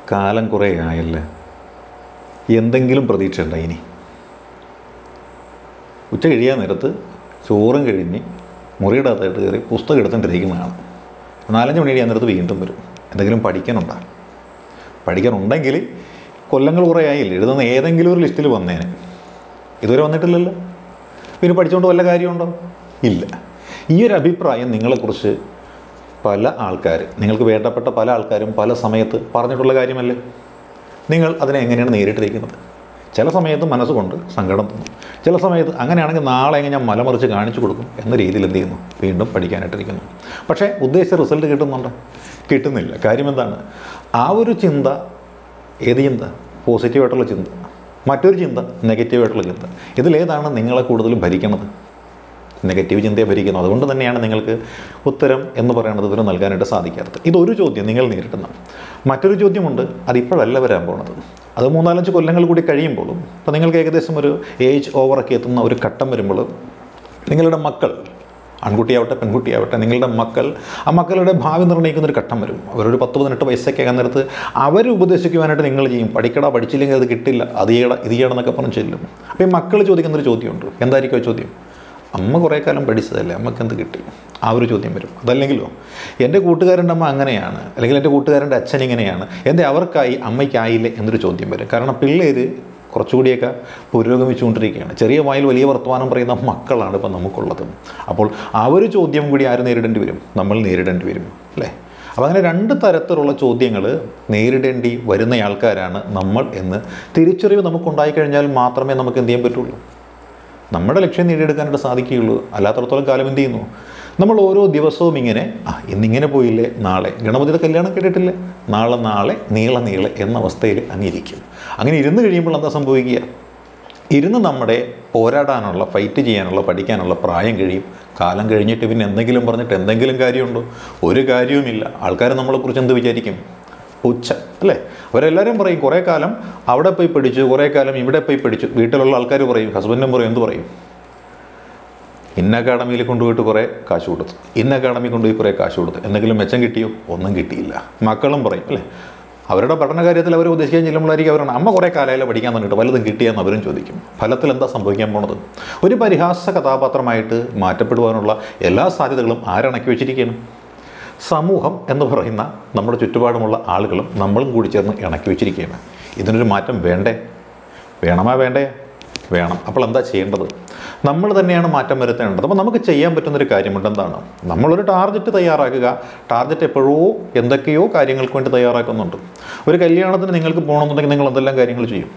കാലം കുറേ ആയല്ലേ എന്തെങ്കിലും പ്രതീക്ഷ ഉണ്ടോ ഇനി ഉച്ച കഴിയാൻ നേരത്ത് ചോറും കഴിഞ്ഞ് മുറിയുടെ അകത്തായിട്ട് കയറി പുസ്തകം എടുത്തുകൊണ്ടിരിക്കുന്നതാണ് നാലഞ്ച് മണി കഴിയാൻ നേരത്ത് വീണ്ടും വരും എന്തെങ്കിലും പഠിക്കാനുണ്ടോ പഠിക്കാനുണ്ടെങ്കിൽ കൊല്ലങ്ങൾ കുറേ ആയില്ലേ എഴുതുന്ന ഏതെങ്കിലും ഒരു ലിസ്റ്റിൽ വന്നേനെ ഇതുവരെ വന്നിട്ടില്ലല്ലോ പിന്നെ പഠിച്ചുകൊണ്ട് വല്ല കാര്യമുണ്ടോ ഇല്ല ഈ ഒരു അഭിപ്രായം നിങ്ങളെക്കുറിച്ച് പല ആൾക്കാർ നിങ്ങൾക്ക് വേണ്ടപ്പെട്ട പല ആൾക്കാരും പല സമയത്ത് പറഞ്ഞിട്ടുള്ള കാര്യമല്ലേ നിങ്ങൾ അതിനെ എങ്ങനെയാണ് നേരിട്ടിരിക്കുന്നത് ചില സമയത്ത് മനസ്സുകൊണ്ട് സങ്കടം തോന്നും ചില സമയത്ത് അങ്ങനെയാണെങ്കിൽ നാളെ എങ്ങനെ ഞാൻ മലമറിച്ച് കാണിച്ചു കൊടുക്കും എന്ന രീതിയിൽ എന്ത് ചെയ്യുന്നു വീണ്ടും പഠിക്കാനായിട്ടിരിക്കുന്നു പക്ഷേ ഉദ്ദേശിച്ച റിസൾട്ട് കിട്ടുന്നുണ്ടോ കിട്ടുന്നില്ല കാര്യം എന്താണ് ആ ഒരു ചിന്ത ഏത് ചിന്ത പോസിറ്റീവായിട്ടുള്ള ചിന്ത മറ്റൊരു ചിന്ത നെഗറ്റീവായിട്ടുള്ള ചിന്ത ഇതിലേതാണ് നിങ്ങളെ കൂടുതലും ഭരിക്കുന്നത് നെഗറ്റീവ് ചിന്തയെ ഭരിക്കുന്നു അതുകൊണ്ട് തന്നെയാണ് നിങ്ങൾക്ക് ഉത്തരം എന്ന് പറയുന്നത് ഇതിന് നൽകാനായിട്ട് സാധിക്കാത്തത് ഇതൊരു ചോദ്യം നിങ്ങൾ നേരിടുന്ന മറ്റൊരു ചോദ്യമുണ്ട് അതിപ്പോഴല്ല വരാൻ പോണത് അത് മൂന്നാലഞ്ച് കൊല്ലങ്ങൾ കൂടി കഴിയുമ്പോഴും ഇപ്പോൾ നിങ്ങൾക്ക് ഏകദേശം ഒരു ഏജ് ഓവറൊക്കെ എത്തുന്ന ഒരു ഘട്ടം വരുമ്പോൾ നിങ്ങളുടെ മക്കൾ ആൺകുട്ടിയാവട്ടെ പെൺകുട്ടിയാവട്ടെ നിങ്ങളുടെ മക്കൾ ആ മക്കളുടെ ഭാവി നിർണ്ണയിക്കുന്ന ഒരു ഘട്ടം വരും അവരൊരു പത്ത് പതിനെട്ട് വയസ്സൊക്കെ ആകാൻ നേരത്ത് അവർ ഉപദേശിക്കുവാനായിട്ട് നിങ്ങൾ ചെയ്യും പഠിക്കടാ പഠിച്ചില്ലെങ്കിൽ അത് കിട്ടില്ല അത് ചെയ്യണം ഇത് ചെയ്യണം എന്നൊക്കെ പറഞ്ഞ് ചെല്ലും അപ്പോൾ ഈ മക്കൾ ചോദിക്കുന്നൊരു ചോദ്യമുണ്ട് എന്തായിരിക്കും ആ ചോദ്യം അമ്മ കുറേ കാലം പഠിച്ചതല്ലേ അമ്മക്ക് എന്ത് കിട്ടി ആ ഒരു ചോദ്യം വരും അതല്ലെങ്കിലോ എൻ്റെ കൂട്ടുകാരൻ്റെ അമ്മ അങ്ങനെയാണ് അല്ലെങ്കിൽ എൻ്റെ കൂട്ടുകാരൻ്റെ അച്ഛൻ ഇങ്ങനെയാണ് എൻ്റെ അവർക്കായി അമ്മയ്ക്കായില്ലേ എന്നൊരു ചോദ്യം വരും കാരണം പിള്ളേർ കുറച്ചുകൂടിയൊക്കെ പുരോഗമിച്ചുകൊണ്ടിരിക്കുകയാണ് ചെറിയ വായിൽ വലിയ വർത്തമാനം പറയുന്ന മക്കളാണ് ഇപ്പം നമുക്കുള്ളത് അപ്പോൾ ആ ഒരു ചോദ്യം കൂടി ആര് നേരിടേണ്ടി വരും നമ്മൾ നേരിടേണ്ടി വരും അല്ലേ അപ്പോൾ അങ്ങനെ രണ്ട് തരത്തിലുള്ള ചോദ്യങ്ങൾ നേരിടേണ്ടി വരുന്ന ആൾക്കാരാണ് നമ്മൾ എന്ന് തിരിച്ചറിവ് നമുക്കുണ്ടായിക്കഴിഞ്ഞാൽ മാത്രമേ നമുക്ക് എന്ത് ചെയ്യാൻ പറ്റുള്ളൂ നമ്മുടെ ലക്ഷ്യം നേടിയെടുക്കാനായിട്ട് സാധിക്കുകയുള്ളൂ അല്ലാത്തടത്തോളം കാലം എന്ത് ചെയ്യുന്നു നമ്മൾ ഓരോ ദിവസവും ഇങ്ങനെ ആ ഇന്നിങ്ങനെ പോയില്ലേ നാളെ ഗണപതിയുടെ കല്യാണം കേട്ടിട്ടില്ലേ നാളെ നാളെ നീള നീളെ എന്ന അവസ്ഥയിൽ അങ്ങിരിക്കും അങ്ങനെ ഇരുന്ന് കഴിയുമ്പോൾ എന്താ സംഭവിക്കുക ഇരുന്ന് നമ്മുടെ പോരാടാനുള്ള ഫൈറ്റ് ചെയ്യാനുള്ള പഠിക്കാനുള്ള പ്രായം കഴിയും കാലം കഴിഞ്ഞിട്ട് പിന്നെ എന്തെങ്കിലും പറഞ്ഞിട്ട് എന്തെങ്കിലും കാര്യമുണ്ടോ ഒരു കാര്യവുമില്ല ആൾക്കാർ നമ്മളെക്കുറിച്ച് എന്ത് വിചാരിക്കും പുച്ഛ അല്ലേ അവരെല്ലാവരും പറയും കുറേ കാലം അവിടെ പോയി പഠിച്ചു കുറേ കാലം ഇവിടെ പോയി പഠിച്ചു വീട്ടിലുള്ള ആൾക്കാർ പറയും ഹസ്ബൻഡും പറയും എന്ത് പറയും ഇന്ന അക്കാഡമിയിൽ കൊണ്ടുപോയിട്ട് കുറേ കാശ് കൊടുത്തു ഇന്ന അക്കാഡമി കൊണ്ടുപോയി കുറേ കാശ് കൊടുത്തു എന്തെങ്കിലും മെച്ചം കിട്ടിയോ ഒന്നും കിട്ടിയില്ല മക്കളും പറയും അല്ലേ അവരുടെ പഠന കാര്യത്തിൽ അവർ ഉദ്ദേശിക്കാൻ ചെല്ലുമ്പോഴായിരിക്കും അവരാണ് അമ്മ കുറേ കാലമായാലും പഠിക്കാൻ തന്നിട്ട് വല്ലതും കിട്ടിയെന്ന് അവരും ചോദിക്കും ഫലത്തിൽ എന്താ സംഭവിക്കാൻ പോണത് ഒരു പരിഹാസ കഥാപാത്രമായിട്ട് മാറ്റപ്പെടുവാനുള്ള എല്ലാ സാധ്യതകളും ആരണക്കി വെച്ചിരിക്കുകയാണ് സമൂഹം എന്ന് പറയുന്ന നമ്മുടെ ചുറ്റുപാടുമുള്ള ആളുകളും നമ്മളും കൂടി ചേർന്ന് ഇണക്കി വെച്ചിരിക്കുകയാണ് ഇതിനൊരു മാറ്റം വേണ്ടേ വേണമാ വേണ്ടേ വേണം അപ്പോൾ എന്താ ചെയ്യേണ്ടത് നമ്മൾ തന്നെയാണ് മാറ്റം വരുത്തേണ്ടത് അപ്പോൾ നമുക്ക് ചെയ്യാൻ പറ്റുന്നൊരു കാര്യമുണ്ട് എന്താണ് നമ്മളൊരു ടാർഗറ്റ് തയ്യാറാക്കുക ടാർഗറ്റ് എപ്പോഴോ എന്തൊക്കെയോ കാര്യങ്ങൾക്ക് വേണ്ടി തയ്യാറാക്കുന്നുണ്ട് ഒരു കല്യാണത്തിന് നിങ്ങൾക്ക് പോകണമെന്നുണ്ടെങ്കിൽ നിങ്ങൾ എന്തെല്ലാം കാര്യങ്ങൾ ചെയ്യും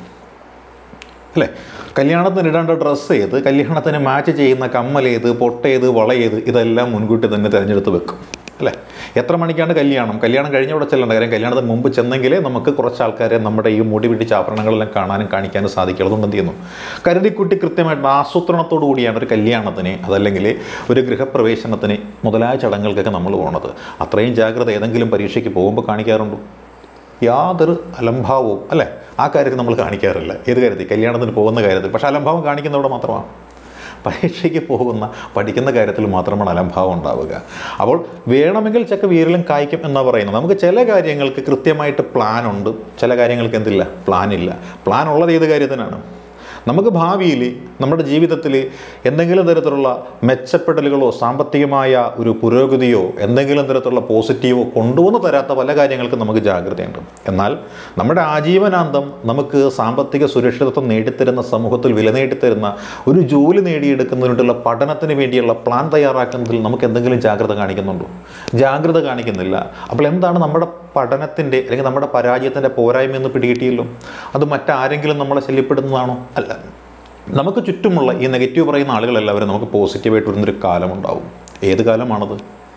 അല്ലേ കല്യാണത്തിന് ഇടേണ്ട ഡ്രസ്സ് ഏത് കല്യാണത്തിന് മാച്ച് ചെയ്യുന്ന കമ്മൽ ഏത് പൊട്ടേത് വളയേത് ഇതെല്ലാം മുൻകൂട്ടി തന്നെ തിരഞ്ഞെടുത്ത് വെക്കും അല്ലേ എത്ര മണിക്കാണ് കല്യാണം കല്യാണം കഴിഞ്ഞ അവിടെ ചെല്ലേണ്ട കാര്യം കല്യാണത്തിന് മുമ്പ് ചെന്നെങ്കിലേ നമുക്ക് കുറച്ച് ആൾക്കാരെ നമ്മുടെ ഈ മുടി പിടിച്ച ആഭരണങ്ങളെല്ലാം കാണാനും കാണിക്കാനും സാധിക്കുള്ളൂ അതുകൊണ്ട് എന്ത് ചെയ്യുന്നു കരുതിക്കുട്ടി കൃത്യമായിട്ട് ആസൂത്രണത്തോടു കൂടിയാണ് ഒരു കല്യാണത്തിന് അതല്ലെങ്കിൽ ഒരു ഗൃഹപ്രവേശനത്തിന് മുതലായ ചടങ്ങുകൾക്കൊക്കെ നമ്മൾ പോകുന്നത് അത്രയും ജാഗ്രത ഏതെങ്കിലും പരീക്ഷയ്ക്ക് പോകുമ്പോൾ കാണിക്കാറുണ്ടോ യാതൊരു അലംഭാവവും അല്ലേ ആ കാര്യത്തിൽ നമ്മൾ കാണിക്കാറില്ല ഏത് കാര്യത്തിൽ കല്യാണത്തിന് പോകുന്ന കാര്യത്തിൽ പക്ഷേ അലംഭാവം കാണിക്കുന്നവിടെ മാത്രമാണ് പരീക്ഷയ്ക്ക് പോകുന്ന പഠിക്കുന്ന കാര്യത്തിൽ മാത്രമാണ് അലംഭാവം ഉണ്ടാവുക അപ്പോൾ വേണമെങ്കിൽ ചക്ക വീരലും കായ്ക്കും എന്നാ പറയുന്നത് നമുക്ക് ചില കാര്യങ്ങൾക്ക് കൃത്യമായിട്ട് പ്ലാൻ ഉണ്ട് ചില കാര്യങ്ങൾക്ക് എന്തില്ല പ്ലാൻ ഇല്ല പ്ലാൻ ഉള്ളത് ഏത് കാര്യത്തിനാണ് നമുക്ക് ഭാവിയിൽ നമ്മുടെ ജീവിതത്തിൽ എന്തെങ്കിലും തരത്തിലുള്ള മെച്ചപ്പെടലുകളോ സാമ്പത്തികമായ ഒരു പുരോഗതിയോ എന്തെങ്കിലും തരത്തിലുള്ള പോസിറ്റീവോ കൊണ്ടുവന്ന് തരാത്ത പല കാര്യങ്ങൾക്കും നമുക്ക് ജാഗ്രതയുണ്ട് എന്നാൽ നമ്മുടെ ആജീവനാന്തം നമുക്ക് സാമ്പത്തിക സുരക്ഷിതത്വം നേടിത്തരുന്ന സമൂഹത്തിൽ വില നേടിത്തരുന്ന ഒരു ജോലി നേടിയെടുക്കുന്നതിനുള്ള പഠനത്തിന് വേണ്ടിയുള്ള പ്ലാൻ തയ്യാറാക്കുന്നതിൽ നമുക്ക് എന്തെങ്കിലും ജാഗ്രത കാണിക്കുന്നുണ്ടോ ജാഗ്രത കാണിക്കുന്നില്ല അപ്പോൾ എന്താണ് നമ്മുടെ പഠനത്തിൻ്റെ അല്ലെങ്കിൽ നമ്മുടെ പരാജയത്തിൻ്റെ പോരായ്മ എന്ന് പിടികിട്ടിയല്ലോ അത് മറ്റാരെങ്കിലും നമ്മളെ ശല്യപ്പെടുന്നതാണോ അല്ല നമുക്ക് ചുറ്റുമുള്ള ഈ നെഗറ്റീവ് പറയുന്ന ആളുകളെല്ലാവരും നമുക്ക് പോസിറ്റീവായിട്ട് വരുന്നൊരു കാലമുണ്ടാവും ഏത് കാലമാണത്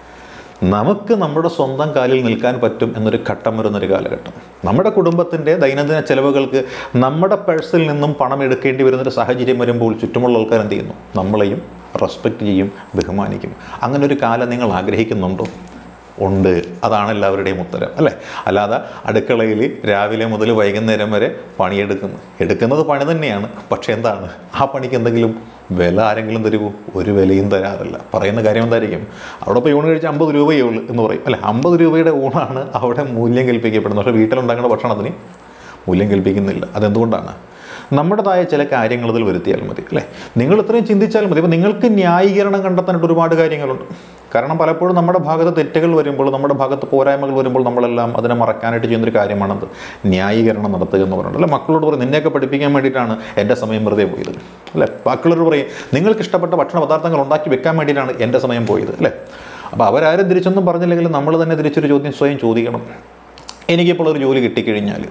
നമുക്ക് നമ്മുടെ സ്വന്തം കാലിൽ നിൽക്കാൻ പറ്റും എന്നൊരു ഘട്ടം വരുന്നൊരു കാലഘട്ടം നമ്മുടെ കുടുംബത്തിൻ്റെ ദൈനംദിന ചെലവുകൾക്ക് നമ്മുടെ പേഴ്സിൽ നിന്നും പണം എടുക്കേണ്ടി വരുന്നൊരു സാഹചര്യം വരുമ്പോൾ ചുറ്റുമുള്ള ആൾക്കാർ എന്ത് ചെയ്യുന്നു നമ്മളെയും റെസ്പെക്റ്റ് ചെയ്യും ബഹുമാനിക്കും അങ്ങനെ ഒരു കാലം നിങ്ങൾ ആഗ്രഹിക്കുന്നുണ്ടോ ഉണ്ട് അതാണ് എല്ലാവരുടെയും ഉത്തരം അല്ലേ അല്ലാതെ അടുക്കളയിൽ രാവിലെ മുതൽ വൈകുന്നേരം വരെ പണിയെടുക്കുന്നു എടുക്കുന്നത് പണി തന്നെയാണ് പക്ഷേ എന്താണ് ആ പണിക്ക് എന്തെങ്കിലും വില ആരെങ്കിലും തരുമോ ഒരു വിലയും തരാറില്ല പറയുന്ന കാര്യം എന്തായിരിക്കും അവിടെ ഇപ്പോൾ ഊണ് കഴിച്ച് അമ്പത് രൂപയേ ഉള്ളൂ എന്ന് പറയും അല്ലേ അമ്പത് രൂപയുടെ ഊണാണ് അവിടെ മൂല്യം കൽപ്പിക്കപ്പെടുന്നത് പക്ഷേ വീട്ടിലുണ്ടാക്കുന്ന ഭക്ഷണത്തിന് മൂല്യം കൽപ്പിക്കുന്നില്ല അതെന്തുകൊണ്ടാണ് നമ്മുടേതായ ചില കാര്യങ്ങൾ ഇതിൽ വരുത്തിയാൽ മതി അല്ലേ നിങ്ങൾ ഇത്രയും ചിന്തിച്ചാൽ മതി അപ്പോൾ നിങ്ങൾക്ക് ന്യായീകരണം കണ്ടെത്താനായിട്ട് ഒരുപാട് കാര്യങ്ങളുണ്ട് കാരണം പലപ്പോഴും നമ്മുടെ ഭാഗത്ത് തെറ്റുകൾ വരുമ്പോൾ നമ്മുടെ ഭാഗത്ത് പോരായ്മകൾ വരുമ്പോൾ നമ്മളെല്ലാം അതിനെ മറക്കാനായിട്ട് ചെയ്യുന്നൊരു കാര്യമാണത് ന്യായീകരണം നടത്തുക എന്ന് പറയുന്നത് അല്ലെ മക്കളോട് പറയും നിന്നെയൊക്കെ പഠിപ്പിക്കാൻ വേണ്ടിയിട്ടാണ് എൻ്റെ സമയം വെറുതെ പോയത് അല്ലേ മക്കളോട് പറയും നിങ്ങൾക്ക് ഇഷ്ടപ്പെട്ട ഭക്ഷണ പദാർത്ഥങ്ങൾ ഉണ്ടാക്കി വെക്കാൻ വേണ്ടിയിട്ടാണ് എൻ്റെ സമയം പോയത് അല്ലേ അപ്പോൾ അവരാരും തിരിച്ചൊന്നും പറഞ്ഞില്ലെങ്കിൽ നമ്മൾ തന്നെ തിരിച്ചൊരു ചോദ്യം സ്വയം ചോദിക്കണം എനിക്കിപ്പോൾ ഒരു ജോലി കിട്ടിക്കഴിഞ്ഞാൽ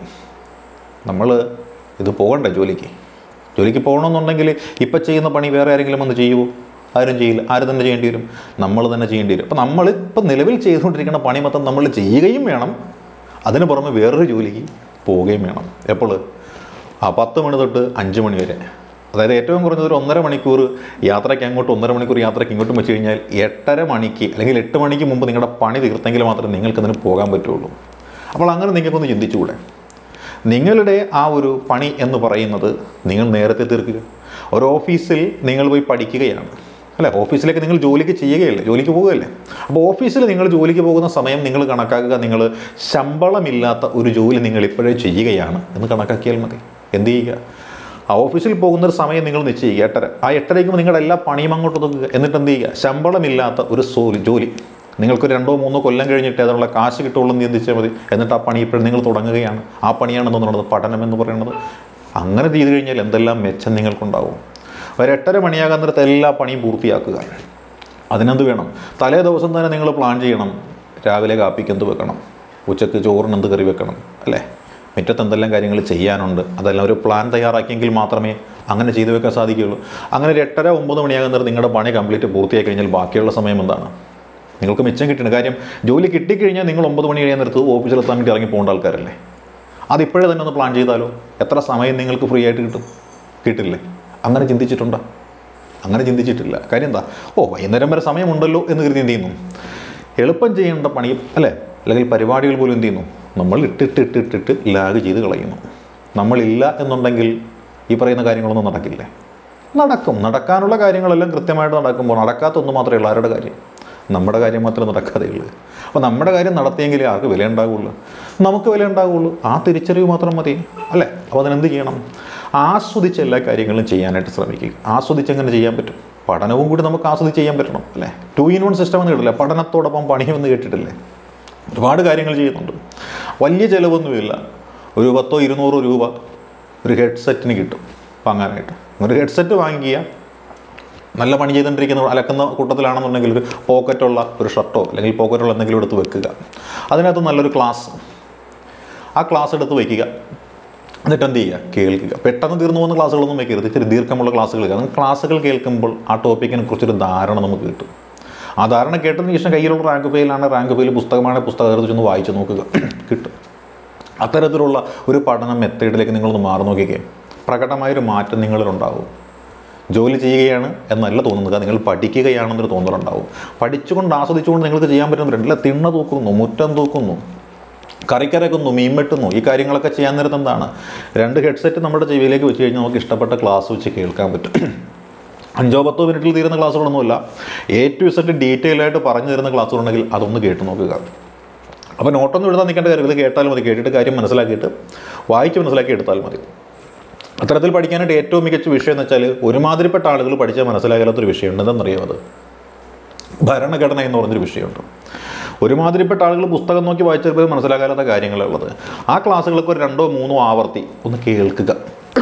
നമ്മൾ ഇത് പോകണ്ടേ ജോലിക്ക് ജോലിക്ക് പോകണമെന്നുണ്ടെങ്കിൽ ഇപ്പം ചെയ്യുന്ന പണി വേറെ ആരെങ്കിലും വന്ന് ചെയ്യുമോ ആരും ചെയ്യില്ല ആരും തന്നെ ചെയ്യേണ്ടി വരും നമ്മൾ തന്നെ ചെയ്യേണ്ടി വരും അപ്പം നമ്മൾ ഇപ്പം നിലവിൽ ചെയ്തുകൊണ്ടിരിക്കുന്ന പണി മൊത്തം നമ്മൾ ചെയ്യുകയും വേണം അതിന് പുറമെ വേറൊരു ജോലിക്ക് പോവുകയും വേണം എപ്പോൾ ആ പത്ത് മണി തൊട്ട് അഞ്ച് മണി വരെ അതായത് ഏറ്റവും കുറഞ്ഞത് ഒരു ഒന്നര മണിക്കൂർ യാത്രയ്ക്ക് അങ്ങോട്ട് ഒന്നര മണിക്കൂർ യാത്രയ്ക്ക് ഇങ്ങോട്ടും വെച്ച് കഴിഞ്ഞാൽ എട്ടര മണിക്ക് അല്ലെങ്കിൽ എട്ട് മണിക്ക് മുമ്പ് നിങ്ങളുടെ പണി തീർത്തെങ്കിൽ മാത്രമേ നിങ്ങൾക്കതിന് പോകാൻ പറ്റുള്ളൂ അപ്പോൾ അങ്ങനെ നിങ്ങൾക്കൊന്ന് ചിന്തിച്ചുകൂടെ നിങ്ങളുടെ ആ ഒരു പണി എന്ന് പറയുന്നത് നിങ്ങൾ നേരത്തെ തീർക്കുക ഒരു ഓഫീസിൽ നിങ്ങൾ പോയി പഠിക്കുകയാണ് അല്ലേ ഓഫീസിലേക്ക് നിങ്ങൾ ജോലിക്ക് ചെയ്യുകയല്ലേ ജോലിക്ക് പോവുകയല്ലേ അപ്പോൾ ഓഫീസിൽ നിങ്ങൾ ജോലിക്ക് പോകുന്ന സമയം നിങ്ങൾ കണക്കാക്കുക നിങ്ങൾ ശമ്പളമില്ലാത്ത ഒരു ജോലി നിങ്ങൾ ഇപ്പോഴേ ചെയ്യുകയാണ് എന്ന് കണക്കാക്കിയാൽ മതി എന്ത് ചെയ്യുക ആ ഓഫീസിൽ പോകുന്ന ഒരു സമയം നിങ്ങൾ നിശ്ചയിക്കുക എട്ടര ആ എട്ടരയ്ക്ക് നിങ്ങളുടെ എല്ലാ പണിയും അങ്ങോട്ട് ഒതുക്കുക എന്നിട്ട് എന്ത് ചെയ്യുക ശമ്പളമില്ലാത്ത ഒരു സോലി ജോലി നിങ്ങൾക്ക് രണ്ടോ മൂന്നോ കൊല്ലം കഴിഞ്ഞിട്ട് അതിനുള്ള കാശ് കിട്ടുള്ളൂ എന്ന് ചിന്തിച്ചാൽ മതി എന്നിട്ട് ആ പണി ഇപ്പോഴും നിങ്ങൾ തുടങ്ങുകയാണ് ആ പണിയാണ് എന്നുള്ളത് പഠനം എന്ന് പറയുന്നത് അങ്ങനെ ചെയ്തു കഴിഞ്ഞാൽ എന്തെല്ലാം മെച്ചം നിങ്ങൾക്കുണ്ടാവും ഒരു എട്ടര മണിയാകാൻ നേരത്തെ എല്ലാ പണിയും പൂർത്തിയാക്കുക അതിനെന്ത് വേണം തലേ ദിവസം തന്നെ നിങ്ങൾ പ്ലാൻ ചെയ്യണം രാവിലെ കാപ്പിക്ക് എന്ത് വെക്കണം ഉച്ചക്ക് ചോറിന് എന്ത് കറി വെക്കണം അല്ലേ മുറ്റത്ത് എന്തെല്ലാം കാര്യങ്ങൾ ചെയ്യാനുണ്ട് അതെല്ലാം ഒരു പ്ലാൻ തയ്യാറാക്കിയെങ്കിൽ മാത്രമേ അങ്ങനെ ചെയ്തു വെക്കാൻ സാധിക്കുകയുള്ളൂ അങ്ങനെ ഒരു എട്ടര ഒമ്പത് മണിയാകുന്ന നേരം നിങ്ങളുടെ പണി കംപ്ലീറ്റ് പൂർത്തിയായി കഴിഞ്ഞാൽ ബാക്കിയുള്ള സമയം എന്താണ് നിങ്ങൾക്ക് മിച്ചം കിട്ടുന്നത് കാര്യം ജോലി കിട്ടിക്കഴിഞ്ഞാൽ നിങ്ങൾ ഒമ്പത് മണി കഴിയാൻ നേരത്ത് ഓഫീസിലെത്താൻ വേണ്ടി ഇറങ്ങി പോകേണ്ട ആൾക്കാരല്ലേ അതിപ്പോഴേ തന്നെ ഒന്ന് പ്ലാൻ ചെയ്താലോ എത്ര സമയം നിങ്ങൾക്ക് ഫ്രീ ആയിട്ട് കിട്ടും കിട്ടില്ലേ അങ്ങനെ ചിന്തിച്ചിട്ടുണ്ടോ അങ്ങനെ ചിന്തിച്ചിട്ടില്ല കാര്യം എന്താ ഓ വൈകുന്നേരം വരെ സമയമുണ്ടല്ലോ എന്ന് കരുതി എന്ത് ചെയ്യുന്നു എളുപ്പം ചെയ്യേണ്ട പണി അല്ലേ അല്ലെങ്കിൽ പരിപാടികൾ പോലും എന്ത് ചെയ്യുന്നു നമ്മൾ ഇട്ടിട്ട് ഇട്ടിട്ടിട്ട് ലാഗ് ചെയ്ത് കളയുന്നു നമ്മളില്ല എന്നുണ്ടെങ്കിൽ ഈ പറയുന്ന കാര്യങ്ങളൊന്നും നടക്കില്ലേ നടക്കും നടക്കാനുള്ള കാര്യങ്ങളെല്ലാം കൃത്യമായിട്ട് നടക്കുമ്പോൾ നടക്കാത്ത ഒന്ന് മാത്രമേ ഉള്ളൂ ആരുടെ കാര്യം നമ്മുടെ കാര്യം മാത്രമേ നടക്കാതെയുള്ളൂ അപ്പോൾ നമ്മുടെ കാര്യം നടത്തിയെങ്കിലേ ആർക്ക് വില ഉണ്ടാവുള്ളൂ നമുക്ക് വില ഉണ്ടാവുള്ളൂ ആ തിരിച്ചറിവ് മാത്രം മതി അല്ലേ അപ്പോൾ അതിനെന്ത് ചെയ്യണം ആസ്വദിച്ച് എല്ലാ കാര്യങ്ങളും ചെയ്യാനായിട്ട് ശ്രമിക്കുക ആസ്വദിച്ച് എങ്ങനെ ചെയ്യാൻ പറ്റും പഠനവും കൂടി നമുക്ക് ആസ്വദിച്ച് ചെയ്യാൻ പറ്റണം അല്ലേ ടു ഇൻ വൺ സിസ്റ്റം എന്ന് കേട്ടില്ലേ പഠനത്തോടൊപ്പം പണിയുമെന്ന് കേട്ടിട്ടില്ലേ ഒരുപാട് കാര്യങ്ങൾ ചെയ്യുന്നുണ്ട് വലിയ ചിലവൊന്നുമില്ല ഒരു പത്തോ ഇരുന്നൂറോ രൂപ ഒരു ഹെഡ്സെറ്റിന് കിട്ടും വാങ്ങാനായിട്ട് ഒരു ഹെഡ്സെറ്റ് വാങ്ങിക്കുക നല്ല പണി ചെയ്തുകൊണ്ടിരിക്കുന്ന അലക്കുന്ന കൂട്ടത്തിലാണെന്നുണ്ടെങ്കിൽ ഒരു പോക്കറ്റുള്ള ഒരു ഷർട്ടോ അല്ലെങ്കിൽ പോക്കറ്റുള്ള എന്തെങ്കിലും എടുത്ത് വെക്കുക അതിനകത്ത് നല്ലൊരു ക്ലാസ് ആ ക്ലാസ് എടുത്ത് വയ്ക്കുക എന്നിട്ട് എന്ത് ചെയ്യുക കേൾക്കുക പെട്ടെന്ന് തീർന്നു പോകുന്ന ക്ലാസ്സുകളൊന്നും വെക്കരുത് ഇച്ചിരി ദീർഘമുള്ള ക്ലാസ്സുകൾ കാരണം ക്ലാസ്സുകൾ കേൾക്കുമ്പോൾ ആ ടോപ്പിക്കിനെ കുറിച്ചൊരു ധാരണ നമുക്ക് കിട്ടും ആ ധാരണ കേട്ടതിന് ശേഷം കയ്യിലുള്ള റാങ്ക് ഫെയിലാണ് റാങ്ക് ഫെയിൽ പുസ്തകമാണ് പുസ്തകം എടുത്ത് ചെന്ന് വായിച്ച് നോക്കുക കിട്ടും അത്തരത്തിലുള്ള ഒരു പഠനം മെത്തേഡിലേക്ക് നിങ്ങളൊന്ന് മാറി നോക്കിക്കേ പ്രകടമായൊരു മാറ്റം നിങ്ങളിലുണ്ടാവും ജോലി ചെയ്യുകയാണ് എന്നല്ല തോന്നുന്നത് നിങ്ങൾ പഠിക്കുകയാണെന്നൊരു തോന്നലുണ്ടാവും പഠിച്ചുകൊണ്ട് ആസ്വദിച്ചുകൊണ്ട് നിങ്ങൾക്ക് ചെയ്യാൻ പറ്റുന്നവരുണ്ടല്ല തിണ്ണ തൂക്കുന്നു മുറ്റം തൂക്കുന്നു കറിക്കരക്കുന്നു മീൻ വെട്ടുന്നു ഈ കാര്യങ്ങളൊക്കെ ചെയ്യാൻ നേരത്ത് എന്താണ് രണ്ട് ഹെഡ്സെറ്റ് നമ്മുടെ ചെവിയിലേക്ക് വെച്ച് കഴിഞ്ഞാൽ നമുക്ക് ഇഷ്ടപ്പെട്ട ക്ലാസ് വെച്ച് കേൾക്കാൻ പറ്റും അഞ്ചോ പത്തോ മിനിറ്റിൽ തീരുന്ന ക്ലാസ്സുകളൊന്നുമില്ല എ ടു ഇസഡ് ഡീറ്റെയിൽ ആയിട്ട് പറഞ്ഞു തരുന്ന ക്ലാസ്സുകളുണ്ടെങ്കിൽ അതൊന്ന് കേട്ട് നോക്കുക അപ്പോൾ നോട്ടൊന്നും എഴുതാൻ നിൽക്കേണ്ട കാര്യം ഇത് കേട്ടാലും മതി കേട്ടിട്ട് കാര്യം മനസ്സിലാക്കിയിട്ട് വായിച്ച് മനസ്സിലാക്കി എടുത്താൽ മതി അത്തരത്തിൽ പഠിക്കാനായിട്ട് ഏറ്റവും മികച്ച വിഷയം എന്ന് വെച്ചാൽ ഒരുമാതിരിപ്പെട്ട ആളുകൾ പഠിച്ചാൽ മനസ്സിലാകാത്തൊരു വിഷയമുണ്ട് എന്തെന്നറിയാം അത് ഭരണഘടന എന്ന് പറഞ്ഞൊരു വിഷയമുണ്ട് ഒരുമാതിരിപ്പെട്ട ആളുകൾ പുസ്തകം നോക്കി വായിച്ചപ്പോൾ മനസ്സിലാകാത്ത കാര്യങ്ങളുള്ളത് ആ ക്ലാസ്സുകളൊക്കെ ഒരു രണ്ടോ മൂന്നോ ആവർത്തി ഒന്ന് കേൾക്കുക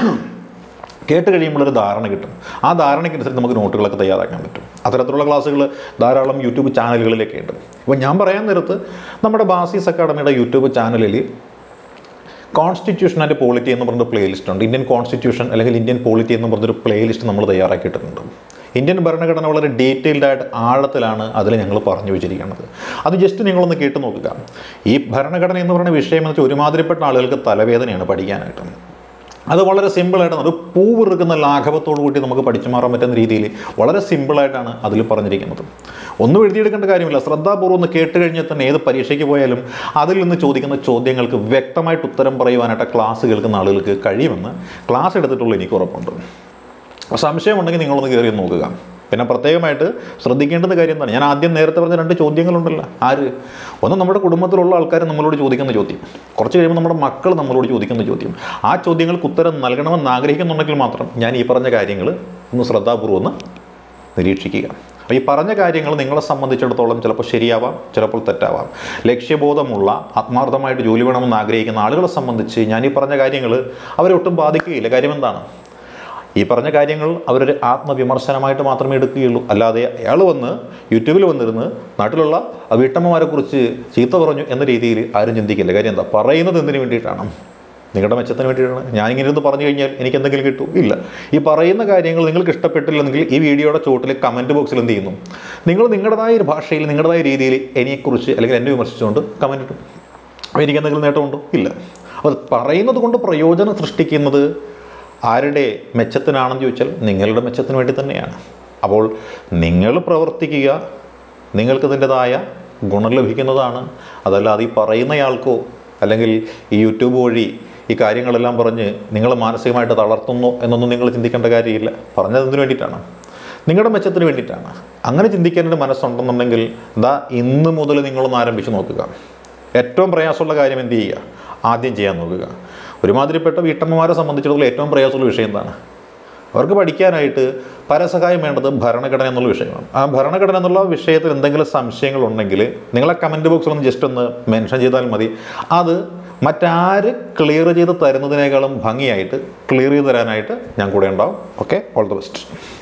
കേട്ട് കഴിയുമ്പോൾ ഒരു ധാരണ കിട്ടും ആ ധാരണയ്ക്കനുസരിച്ച് നമുക്ക് നോട്ടുകളൊക്കെ തയ്യാറാക്കാൻ പറ്റും അത്തരത്തിലുള്ള ക്ലാസ്സുകൾ ധാരാളം യൂട്യൂബ് ചാനലുകളിലൊക്കെ ഉണ്ട് ഇപ്പോൾ ഞാൻ പറയാൻ നേരത്ത് നമ്മുടെ ബാസീസ് അക്കാഡമിയുടെ യൂട്യൂബ് ചാനലിൽ കോൺസ്റ്റിറ്റ്യൂഷൻ ആൻഡ് പോളിറ്റി എന്ന് പറഞ്ഞൊരു പ്ലേലിസ്റ്റ് ഉണ്ട് ഇന്ത്യൻ കോൺസ്റ്റിറ്റ്യൂഷൻ അല്ലെങ്കിൽ ഇന്ത്യൻ പോളിറ്റി എന്ന് പറഞ്ഞൊരു പ്ലേലിസ്റ്റ് നമ്മൾ തയ്യാറാക്കിയിട്ടുണ്ട് ഇന്ത്യൻ ഭരണഘടന വളരെ ഡീറ്റെയിൽഡ് ആയിട്ട് ആഴത്തിലാണ് അതിൽ ഞങ്ങൾ പറഞ്ഞു വെച്ചിരിക്കുന്നത് അത് ജസ്റ്റ് നിങ്ങളൊന്ന് കേട്ട് നോക്കുക ഈ ഭരണഘടന എന്ന് പറയുന്ന വിഷയം എന്ന് വെച്ചാൽ ഒരുമാതിരിപ്പെട്ട ആളുകൾക്ക് തലവേദനയാണ് പഠിക്കാനായിട്ട് അത് വളരെ സിമ്പിളായിട്ടാണ് ഒരു പൂവിറുക്കുന്ന ലാഘവത്തോടു കൂടി നമുക്ക് പഠിച്ചു മാറാൻ പറ്റുന്ന രീതിയിൽ വളരെ സിമ്പിളായിട്ടാണ് അതിൽ പറഞ്ഞിരിക്കുന്നത് ഒന്നും എഴുതിയെടുക്കേണ്ട കാര്യമില്ല ശ്രദ്ധാപൂർവ്വം ഒന്ന് കേട്ട് കഴിഞ്ഞാൽ തന്നെ ഏത് പരീക്ഷയ്ക്ക് പോയാലും അതിൽ നിന്ന് ചോദിക്കുന്ന ചോദ്യങ്ങൾക്ക് വ്യക്തമായിട്ട് ഉത്തരം പറയുവാനായിട്ട് ക്ലാസ് കേൾക്കുന്ന ആളുകൾക്ക് കഴിയുമെന്ന് ക്ലാസ് എടുത്തിട്ടുള്ള എനിക്ക് ഉറപ്പുണ്ട് അപ്പോൾ സംശയമുണ്ടെങ്കിൽ നിങ്ങളൊന്ന് കയറി ഒന്ന് നോക്കുക പിന്നെ പ്രത്യേകമായിട്ട് ശ്രദ്ധിക്കേണ്ടുന്ന കാര്യം എന്താണ് ഞാൻ ആദ്യം നേരത്തെ പറഞ്ഞ രണ്ട് ചോദ്യങ്ങളുണ്ടല്ലോ ആര് ഒന്ന് നമ്മുടെ കുടുംബത്തിലുള്ള ആൾക്കാർ നമ്മളോട് ചോദിക്കുന്ന ചോദ്യം കുറച്ച് കഴിയുമ്പോൾ നമ്മുടെ മക്കൾ നമ്മളോട് ചോദിക്കുന്ന ചോദ്യം ആ ചോദ്യങ്ങൾക്ക് ഉത്തരം നൽകണമെന്ന് ആഗ്രഹിക്കുന്നുണ്ടെങ്കിൽ മാത്രം ഞാൻ ഈ പറഞ്ഞ കാര്യങ്ങൾ ഒന്ന് ശ്രദ്ധാപൂർവ്വം ഒന്ന് നിരീക്ഷിക്കുക അപ്പോൾ ഈ പറഞ്ഞ കാര്യങ്ങൾ നിങ്ങളെ സംബന്ധിച്ചിടത്തോളം ചിലപ്പോൾ ശരിയാവാം ചിലപ്പോൾ തെറ്റാവാം ലക്ഷ്യബോധമുള്ള ആത്മാർത്ഥമായിട്ട് ജോലി വേണമെന്ന് ആഗ്രഹിക്കുന്ന ആളുകളെ സംബന്ധിച്ച് ഞാൻ ഈ പറഞ്ഞ കാര്യങ്ങൾ അവരെ ഒട്ടും ബാധിക്കുകയില്ല കാര്യം എന്താണ് ഈ പറഞ്ഞ കാര്യങ്ങൾ അവരൊരു ആത്മവിമർശനമായിട്ട് മാത്രമേ എടുക്കുകയുള്ളൂ അല്ലാതെ അയാൾ വന്ന് യൂട്യൂബിൽ വന്നിരുന്ന് നാട്ടിലുള്ള വീട്ടമ്മമാരെ കുറിച്ച് ചീത്ത പറഞ്ഞു എന്ന രീതിയിൽ ആരും ചിന്തിക്കില്ല കാര്യം എന്താ പറയുന്നത് എന്തിനു വേണ്ടിയിട്ടാണ് നിങ്ങളുടെ മെച്ചത്തിന് വേണ്ടിയിട്ടാണ് ഞാനിങ്ങനെ ഇരുന്ന് പറഞ്ഞു കഴിഞ്ഞാൽ എനിക്ക് എന്തെങ്കിലും കിട്ടും ഇല്ല ഈ പറയുന്ന കാര്യങ്ങൾ നിങ്ങൾക്ക് ഇഷ്ടപ്പെട്ടില്ലെങ്കിൽ ഈ വീഡിയോയുടെ ചുവട്ടിൽ കമൻറ്റ് ബോക്സിൽ എന്ത് ചെയ്യുന്നു നിങ്ങൾ നിങ്ങളുടേതായ ഒരു ഭാഷയിൽ നിങ്ങളുടേതായ രീതിയിൽ എന്നെക്കുറിച്ച് അല്ലെങ്കിൽ എന്നെ വിമർശിച്ചുകൊണ്ട് കമൻറ്റ് ഇട്ടു അപ്പോൾ എനിക്ക് എന്തെങ്കിലും നേട്ടമുണ്ടോ ഇല്ല അപ്പോൾ പറയുന്നത് കൊണ്ട് പ്രയോജനം സൃഷ്ടിക്കുന്നത് ആരുടെ മെച്ചത്തിനാണെന്ന് ചോദിച്ചാൽ നിങ്ങളുടെ മെച്ചത്തിന് വേണ്ടി തന്നെയാണ് അപ്പോൾ നിങ്ങൾ പ്രവർത്തിക്കുക നിങ്ങൾക്ക് ഇതിൻ്റെതായ ഗുണം ലഭിക്കുന്നതാണ് അതല്ലാതെ ഈ പറയുന്നയാൾക്കോ അല്ലെങ്കിൽ ഈ യൂട്യൂബ് വഴി ഈ കാര്യങ്ങളെല്ലാം പറഞ്ഞ് നിങ്ങൾ മാനസികമായിട്ട് തളർത്തുന്നു എന്നൊന്നും നിങ്ങൾ ചിന്തിക്കേണ്ട കാര്യമില്ല പറഞ്ഞത് എന്തിനു വേണ്ടിയിട്ടാണ് നിങ്ങളുടെ മെച്ചത്തിന് വേണ്ടിയിട്ടാണ് അങ്ങനെ ചിന്തിക്കാനൊരു മനസ്സുണ്ടെന്നുണ്ടെങ്കിൽ ദാ ഇന്ന് മുതൽ നിങ്ങളൊന്ന് ആരംഭിച്ച് നോക്കുക ഏറ്റവും പ്രയാസമുള്ള കാര്യം എന്ത് ചെയ്യുക ആദ്യം ചെയ്യാൻ നോക്കുക ഒരുമാതിരിപ്പെട്ട വീട്ടമ്മമാരെ സംബന്ധിച്ചിടത്തോളം ഏറ്റവും പ്രയാസമുള്ള വിഷയം എന്താണ് അവർക്ക് പഠിക്കാനായിട്ട് പരസഹായം വേണ്ടത് ഭരണഘടന എന്നുള്ള വിഷയമാണ് ആ ഭരണഘടന എന്നുള്ള വിഷയത്തിൽ എന്തെങ്കിലും സംശയങ്ങളുണ്ടെങ്കിൽ നിങ്ങളെ കമൻറ്റ് ബോക്സിൽ ഒന്ന് ജസ്റ്റ് ഒന്ന് മെൻഷൻ ചെയ്താൽ മതി അത് മറ്റാര് ക്ലിയർ ചെയ്ത് തരുന്നതിനേക്കാളും ഭംഗിയായിട്ട് ക്ലിയർ ചെയ്ത് തരാനായിട്ട് ഞാൻ കൂടെ ഉണ്ടാവും ഓക്കെ ഓൾ ദി ബെസ്റ്റ്